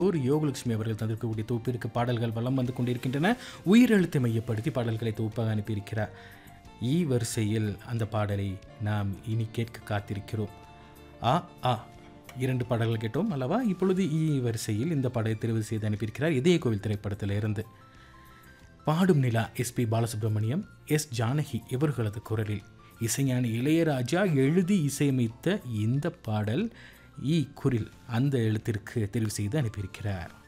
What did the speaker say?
ஒரு யோகலட்சுமி அவர்கள் தந்திருக்கக்கூடிய தொகுப்பிற்கு பாடல்கள் வலம் வந்து கொண்டிருக்கின்றன உயிரெழுத்தை மையப்படுத்தி பாடல்களை தொகுப்பாக அனுப்பியிருக்கிறார் ஈ வரிசையில் அந்த பாடலை நாம் இனி கேட்க காத்திருக்கிறோம் ஆ ஆ இரண்டு பாடல்கள் கேட்டோம் அல்லவா இப்பொழுது ஈ வரிசையில் இந்த பாடலை தெரிவு செய்து அனுப்பியிருக்கிறார் இதய கோவில் திரைப்படத்தில் இருந்து பாடும் நிலா எஸ்பி பாலசுப்ரமணியம் எஸ் ஜானகி இவர்களது குரலில் இசைஞானி இளையராஜா எழுதி இசையமைத்த இந்த பாடல் இ குரில் அந்த எழுத்திற்கு தெரிவு செய்து அனுப்பியிருக்கிறார்